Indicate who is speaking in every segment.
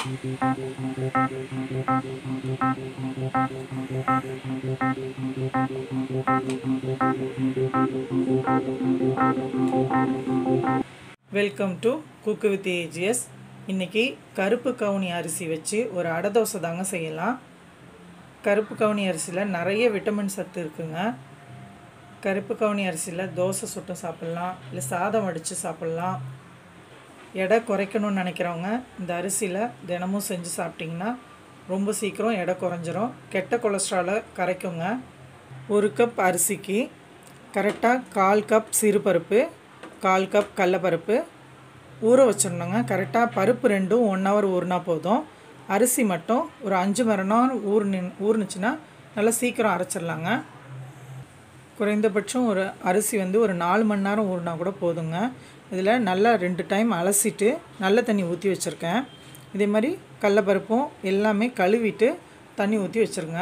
Speaker 1: welcome to cook with AGS இன்றைக்கி கருப்பு கவுனி அரிசி வச்சு ஒரு அடை தோசை தாங்க செய்யலாம் கருப்பு கவுனி அரிசியில் நிறைய விட்டமின் சத்து இருக்குங்க கருப்பு கவுனி அரிசியில் தோசை சுட்டு சாப்பிட்லாம் இல்லை சாதம் வடித்து சாப்பிட்லாம் எடை குறைக்கணும்னு நினைக்கிறவங்க இந்த அரிசியில் தினமும் செஞ்சு சாப்பிட்டிங்கன்னா ரொம்ப சீக்கிரம் எடை குறைஞ்சிரும் கெட்ட கொலஸ்ட்ராலை கரைக்குங்க ஒரு கப் அரிசிக்கு கரெக்டாக கால் கப் சிறுபருப்பு கால் கப் கடலப்பருப்பு ஊற வச்சிடணுங்க கரெக்டாக பருப்பு ரெண்டும் ஒன் ஹவர் ஊறினா போதும் அரிசி மட்டும் ஒரு அஞ்சு மணி நேரம் ஊர்னு ஊறுனுச்சுன்னா நல்லா சீக்கிரம் அரைச்சிடலாங்க குறைந்தபட்சம் ஒரு அரிசி வந்து ஒரு நாலு மணி நேரம் ஊறினா கூட போதுங்க இதில் நல்லா ரெண்டு டைம் அலசிட்டு நல்ல தண்ணி ஊற்றி வச்சுருக்கேன் இதே மாதிரி கடலப்பருப்பும் எல்லாமே கழுவிட்டு தண்ணி ஊற்றி வச்சுருங்க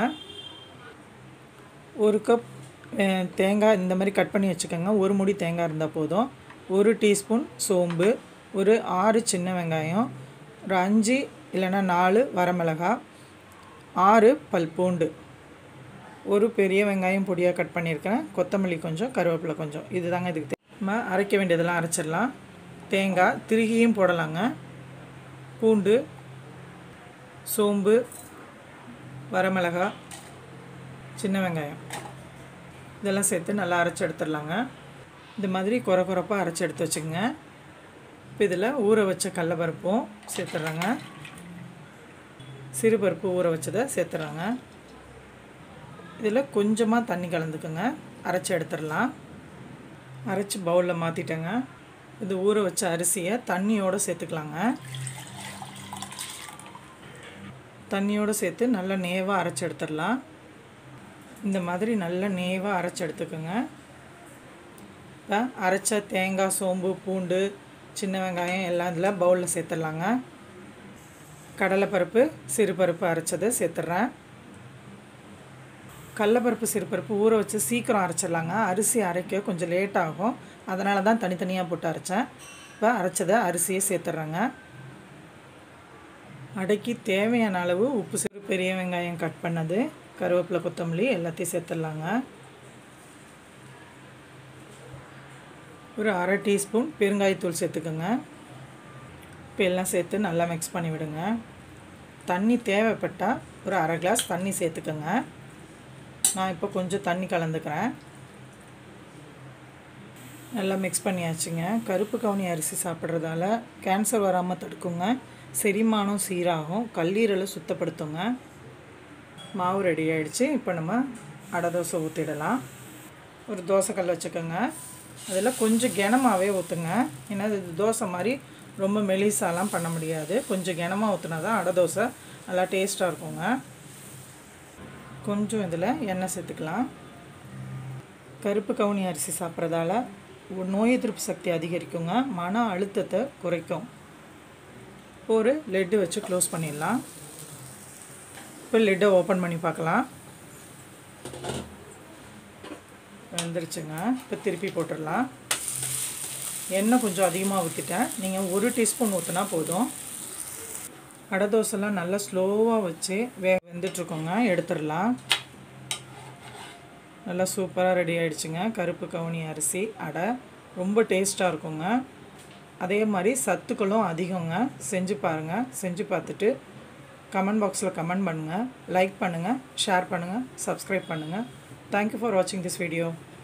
Speaker 1: ஒரு கப் அஹ், தேங்காய் இந்த மாதிரி கட் பண்ணி வச்சுக்கோங்க ஒரு முடி தேங்காய் இருந்தால் போதும் ஒரு டீஸ்பூன் சோம்பு ஒரு ஆறு சின்ன வெங்காயம் ஒரு அஞ்சு இல்லைன்னா நாலு வரமிளகாய் ஆறு பல் பூண்டு ஒரு பெரிய வெங்காயம் பொடியாக கட் பண்ணியிருக்கேன் கொத்தமல்லி கொஞ்சம் கருவேப்பிலை கொஞ்சம் இதுதாங்க இதுக்கு தே- நம்ம அரைக்க வேண்டியதெல்லாம் அரைச்சிடலாம் தேங்காய் திருகியும் போடலாங்க பூண்டு சோம்பு வரமிளகாய் சின்ன வெங்காயம் இதெல்லாம் சேர்த்து நல்லா அரைச்சி எடுத்துடலாங்க இந்த மாதிரி குறை குறைப்பாக அரைச்சி எடுத்து வச்சுக்கோங்க இப்போ இதில் ஊற வச்ச கடலப்பருப்பும் சேர்த்துட்றாங்க சிறுபருப்பு ஊற வச்சதை சேர்த்துட்றாங்க இதில் கொஞ்சமாக தண்ணி கலந்துக்குங்க அரைச்சி எடுத்துடலாம் அரைச்சி பவுலில் மாற்றிட்டேங்க இது ஊற வச்ச அரிசியை தண்ணியோடு சேர்த்துக்கலாங்க தண்ணியோடு சேர்த்து நல்லா நேவாக அரைச்சி எடுத்துடலாம் இந்த மாதிரி நல்லா நேவாக அரைச்சி எடுத்துக்கோங்க இப்போ அரைச்ச தேங்காய் சோம்பு பூண்டு சின்ன வெங்காயம் எல்லாம் இதில் பவுலில் சேர்த்துடலாங்க கடலைப்பருப்பு சிறுபருப்பு அரைச்சதை சேர்த்துட்றேன் கடலப்பருப்பு சிறுபருப்பு ஊற வச்சு சீக்கிரம் அரைச்சிடலாங்க அரிசி அரைக்க கொஞ்சம் லேட் ஆகும் அதனால தான் தனித்தனியாக போட்டு அரைச்சேன் இப்போ அரைச்சதை அரிசியை சேர்த்துட்றேங்க அடைக்கி தேவையான அளவு உப்பு சிறு பெரிய வெங்காயம் கட் பண்ணது கருவேப்பிலை கொத்தமல்லி எல்லாத்தையும் சேர்த்துடலாங்க ஒரு அரை டீஸ்பூன் பெருங்காயத்தூள் சேர்த்துக்கோங்க இப்போ எல்லாம் சேர்த்து நல்லா மிக்ஸ் பண்ணி விடுங்க தண்ணி தேவைப்பட்டால் ஒரு அரை கிளாஸ் தண்ணி சேர்த்துக்கோங்க நான் இப்போ கொஞ்சம் தண்ணி கலந்துக்கிறேன் நல்லா மிக்ஸ் பண்ணியாச்சுங்க கருப்பு கவுனி அரிசி சாப்பிட்றதால கேன்சர் வராமல் தடுக்குங்க செரிமானம் சீராகும் கல்லீரலை சுத்தப்படுத்துங்க மாவு ரெடி ஆயிடுச்சு இப்போ நம்ம அடை தோசை ஊற்றிடலாம் ஒரு தோசைக்கல் வச்சுக்கோங்க அதில் கொஞ்சம் கனமாகவே ஊற்றுங்க ஏன்னா இது தோசை மாதிரி ரொம்ப மெலிசாலாம் பண்ண முடியாது கொஞ்சம் கனமாக ஊற்றுனா தான் அடை தோசை நல்லா டேஸ்ட்டாக இருக்குங்க கொஞ்சம் இதில் எண்ணெய் சேர்த்துக்கலாம் கருப்பு கவுனி அரிசி சாப்பிட்றதால நோய் எதிர்ப்பு சக்தி அதிகரிக்குங்க மன அழுத்தத்தை குறைக்கும் ஒரு லெட்டு வச்சு க்ளோஸ் பண்ணிடலாம் இப்போ லெட்டை ஓப்பன் பண்ணி பார்க்கலாம் வந்துருச்சுங்க இப்போ திருப்பி போட்டுடலாம் எண்ணெய் கொஞ்சம் அதிகமாக ஊற்றிட்டேன் நீங்கள் ஒரு டீஸ்பூன் ஊற்றினா போதும் அடை தோசைலாம் நல்லா ஸ்லோவாக வச்சு வே வெந்துட்டுருக்கோங்க எடுத்துடலாம் நல்லா சூப்பராக ரெடி ஆயிடுச்சுங்க கருப்பு கவுனி அரிசி அடை ரொம்ப டேஸ்ட்டாக இருக்குங்க அதே மாதிரி சத்துக்களும் அதிகங்க செஞ்சு பாருங்கள் செஞ்சு பார்த்துட்டு கமெண்ட் பாக்ஸில் கமெண்ட் பண்ணுங்கள் லைக் பண்ணுங்கள் ஷேர் பண்ணுங்கள் சப்ஸ்கிரைப் பண்ணுங்கள் தேங்க்யூ ஃபார் வாட்சிங் திஸ் வீடியோ